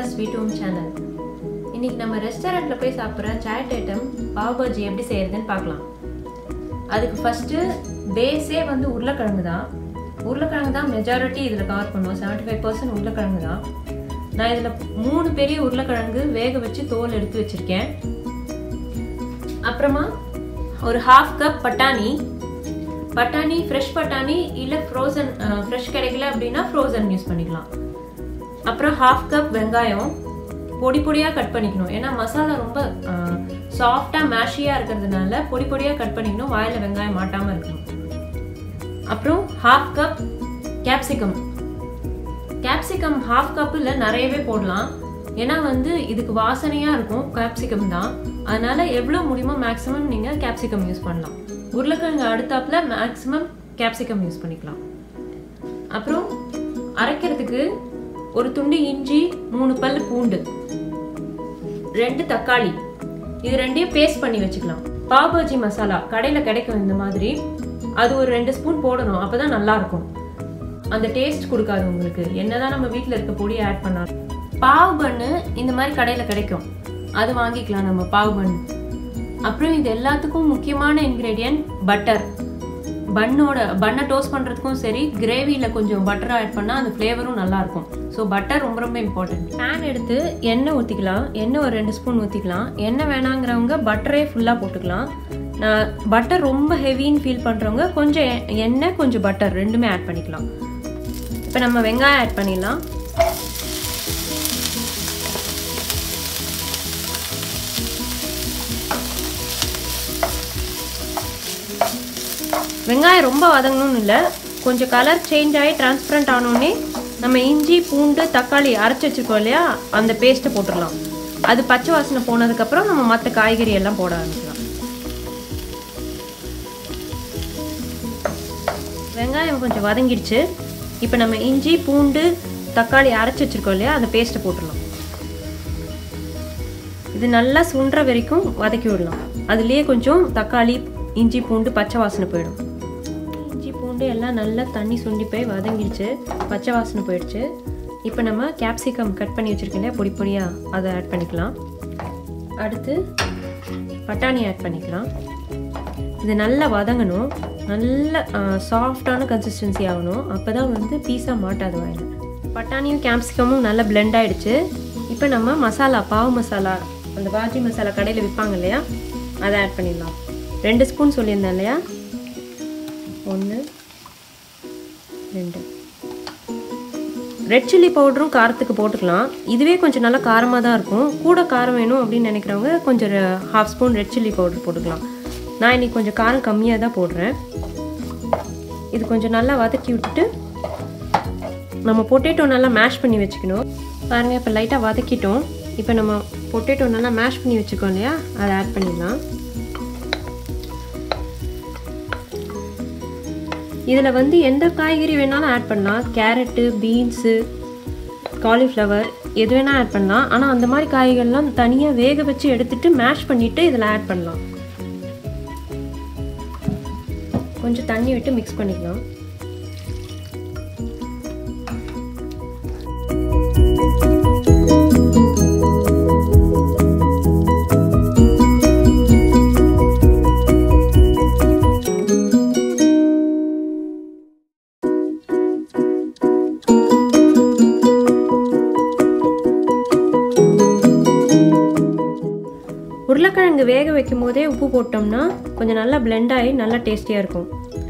sweet home channel இன்னைக்கு நம்ம ரெஸ்டாரண்ட்டில் போய் சாப்பிட்ற சாட் ஐட்டம் பாவ் பாஜி எப்படி செய்யறதுன்னு பார்க்கலாம் அதுக்கு ஃபஸ்ட்டு பேஸே வந்து உருளைக்கிழங்கு தான் உருளைக்கிழங்கு தான் மெஜாரிட்டி இதில் கவர் பண்ணுவோம் செவன்ட்டி ஃபைவ் பர்சன்ட் உருளைக்கிழங்கு தான் நான் இதில் மூணு பெரிய உருளைக்கிழங்கு வேக வச்சு தோல் எடுத்து வச்சுருக்கேன் அப்புறமா ஒரு ஹாஃப் கப் பட்டாணி பட்டாணி ஃப்ரெஷ் பட்டாணி இல்லை ஃப்ரோசன் ஃப்ரெஷ் கிடைக்கல அப்படின்னா ஃப்ரோசன் யூஸ் பண்ணிக்கலாம் அப்புறம் ஹாஃப் கப் வெங்காயம் பொடி பொடியாக கட் பண்ணிக்கணும் ஏன்னா மசாலா ரொம்ப சாஃப்டாக மேஷியாக இருக்கிறதுனால பொடி பொடியாக கட் பண்ணிக்கணும் வாயில் வெங்காயம் மாட்டாமல் இருக்கணும் அப்புறம் half cup capsicum capsicum half cup இல்லை நிறையவே போடலாம் ஏன்னா வந்து இதுக்கு வாசனையாக இருக்கும் கேப்சிகம் தான் அதனால எவ்வளோ முடியுமோ மேக்ஸிமம் நீங்கள் கேப்சிகம் யூஸ் பண்ணலாம் உருளைக்கிழங்கு அடுத்தாப்புல மேக்ஸிமம் கேப்சிகம் யூஸ் பண்ணிக்கலாம் அப்புறம் அரைக்கிறதுக்கு ஒரு துண்டு இஞ்சி மூணு பல் பூண்டு ரெண்டு தக்காளி இது ரெண்டையும் பேஸ்ட் பண்ணி வச்சுக்கலாம் பாபாஜி மசாலா கடையில் கிடைக்கும் இந்த மாதிரி அது ஒரு ரெண்டு ஸ்பூன் போடணும் அப்பதான் நல்லா இருக்கும் அந்த டேஸ்ட் கொடுக்காது உங்களுக்கு என்னதான் நம்ம வீட்டில் இருக்க பொடி ஆட் பண்ணாலும் பாவு பண்ணு இந்த மாதிரி கடையில் கிடைக்கும் அது வாங்கிக்கலாம் நம்ம பாவு பண்ணு அப்புறம் இது எல்லாத்துக்கும் முக்கியமான இன்க்ரீடியன்ட் பட்டர் பன்னோட பண்ணை டோஸ்ட் பண்ணுறதுக்கும் சரி கிரேவியில் கொஞ்சம் பட்டர் ஆட் பண்ணால் அந்த ஃப்ளேவரும் நல்லாயிருக்கும் ஸோ பட்டர் ரொம்ப ரொம்ப இம்பார்ட்டன்ட் பேன் எடுத்து எண்ணெய் ஊற்றிக்கலாம் எண்ணெய் ஒரு ரெண்டு ஸ்பூன் ஊற்றிக்கலாம் எண்ணெய் வேணாங்கிறவங்க பட்டரே ஃபுல்லாக போட்டுக்கலாம் நான் பட்டர் ரொம்ப ஹெவின்னு ஃபீல் பண்ணுறவங்க கொஞ்சம் எண்ணெய் கொஞ்சம் பட்டர் ரெண்டுமே ஆட் பண்ணிக்கலாம் இப்போ நம்ம வெங்காயம் ஆட் பண்ணிடலாம் வெங்காயம் ரொம்ப வதங்கணும்னு இல்லை கொஞ்சம் கலர் சேஞ்ச் ஆகி டிரான்ஸ்பரண்ட் ஆனோடனே நம்ம இஞ்சி பூண்டு தக்காளி அரைச்சி வச்சுருக்கோம் இல்லையா அந்த பேஸ்ட்டை போட்டுடலாம் அது பச்சை வாசனை போனதுக்கப்புறம் நம்ம மற்ற காய்கறி எல்லாம் போட ஆரம்பிக்கலாம் வெங்காயம் கொஞ்சம் வதங்கிடுச்சு இப்போ நம்ம இஞ்சி பூண்டு தக்காளி அரைச்சி வச்சுருக்கோம் இல்லையா அந்த பேஸ்ட்டை போட்டுடலாம் இது நல்லா சுண்டுற வரைக்கும் வதக்கி விடலாம் அதுலேயே கொஞ்சம் தக்காளி இஞ்சி பூண்டு பச்சை வாசனை போயிடும் இஞ்சி பூண்டு எல்லாம் நல்லா தண்ணி சுண்டி போய் வதங்கிடுச்சு பச்சை வாசனை போயிடுச்சு இப்போ நம்ம கேப்சிகம் கட் பண்ணி வச்சுருக்கோம் இல்லையா பொடி பொடியாக அதை ஆட் பண்ணிக்கலாம் அடுத்து பட்டாணி ஆட் பண்ணிக்கலாம் இது நல்லா வதங்கணும் நல்ல சாஃப்டான கன்சிஸ்டன்சி ஆகணும் அப்போ தான் வந்து பீஸா மாட்டாது வாயில் பட்டாணியும் கேப்சிகமும் நல்லா பிளெண்ட் ஆகிடுச்சு இப்போ நம்ம மசாலா பாவு மசாலா அந்த பாஜி மசாலா கடையில் விற்பாங்க இல்லையா அதை ஆட் பண்ணிடலாம் ரெண்டு ஸ்பூன் சொல்லியிருந்தேன் இல்லையா ஒன்று ரெண்டு ரெட் சில்லி பவுடரும் காரத்துக்கு போட்டுக்கலாம் இதுவே கொஞ்சம் நல்லா காரமாக தான் இருக்கும் கூட காரம் வேணும் அப்படின்னு நினைக்கிறவங்க கொஞ்சம் half spoon red chilli powder போட்டுக்கலாம் நான் இன்னைக்கு கொஞ்சம் காரம் கம்மியாக தான் போடுறேன் இது கொஞ்சம் நல்லா வதக்கி விட்டுட்டு நம்ம பொட்டேட்டோ நல்லா மேஷ் பண்ணி வச்சுக்கணும் பாருங்கள் இப்போ லைட்டாக வதக்கிட்டோம் இப்போ நம்ம பொட்டேட்டோ நல்லா மேஷ் பண்ணி வச்சுக்கோம் இல்லையா அதை ஆட் பண்ணிடலாம் இதில் வந்து எந்த காய்கறி வேணாலும் ஆட் பண்ணலாம் கேரட்டு பீன்ஸு காலிஃப்ளவர் எது வேணால் ஆட் பண்ணலாம் ஆனால் அந்த மாதிரி காய்கறிலாம் தனியாக வேக வச்சு எடுத்துட்டு மேஷ் பண்ணிவிட்டு இதில் ஆட் பண்ணலாம் கொஞ்சம் தண்ணி விட்டு மிக்ஸ் பண்ணிக்கலாம் உருளைக்கிழங்கு வேக வைக்கும் போதே உப்பு போட்டோம்னா கொஞ்சம் நல்லா பிளெண்ட் ஆகி நல்லா டேஸ்டியாக இருக்கும்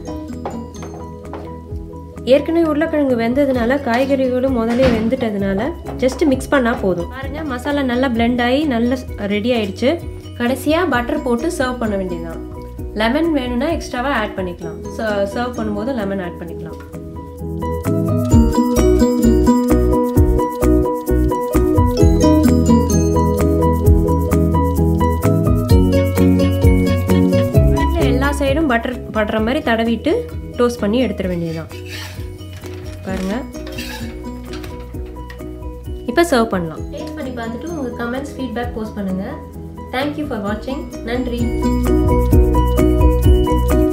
ஏற்கனவே உருளைக்கிழங்கு வெந்ததுனால காய்கறிகளும் முதலே வெந்துட்டதுனால ஜஸ்ட் மிக்ஸ் பண்ணால் போதும் பாருங்க மசாலா நல்லா பிளெண்ட் ஆகி நல்லா ரெடி ஆயிடுச்சு கடைசியாக பட்டர் போட்டு சர்வ் பண்ண வேண்டியதுதான் லெமன் வேணும்னா எக்ஸ்ட்ராவாக ஆட் பண்ணிக்கலாம் சர்வ் பண்ணும்போது லெமன் ஆட் பண்ணிக்கலாம் எல்லா சைடும் பட்டர் படுற மாதிரி தடவிட்டு டோஸ்ட் பண்ணி எடுத்துட வேண்டியதுதான் பாருங்க இப்போ சர்வ் பண்ணலாம் டேஸ்ட் பண்ணி பார்த்துட்டு உங்கள் கமெண்ட்ஸ் ஃபீட்பேக் போஸ்ட் பண்ணுங்கள் தேங்க்யூ ஃபார் வாட்சிங் நன்றி